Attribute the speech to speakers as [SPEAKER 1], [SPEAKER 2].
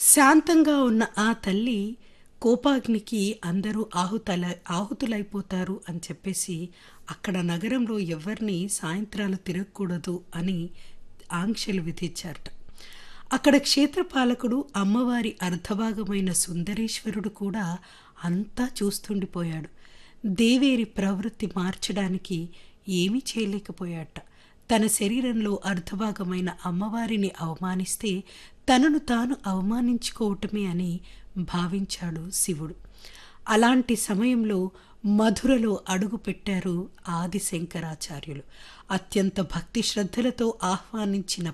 [SPEAKER 1] శాంతంగా ఉన్న ఆ తల్లి కోపాగ్నికి అందరూ ఆహుతల ఆహుతులైపోతారు అని చెప్పేసి అక్కడ నగరంలో ఎవరిని సాయంత్రాలు తిరగకూడదు అని ఆంక్షలు విధించారట అక్కడ క్షేత్రపాలకుడు అమ్మవారి అర్ధభాగమైన సుందరేశ్వరుడు కూడా అంతా చూస్తుండిపోయాడు దేవేరి ప్రవృత్తి మార్చడానికి ఏమీ చేయలేకపోయాట తన శరీరంలో అర్ధభాగమైన అమ్మవారిని అవమానిస్తే తనను తాను అవమానించుకోవటమే అని భావించాడు శివుడు అలాంటి సమయంలో మధురలో అడుగు పెట్టారు ఆది శంకరాచార్యులు అత్యంత భక్తి శ్రద్ధలతో ఆహ్వానించిన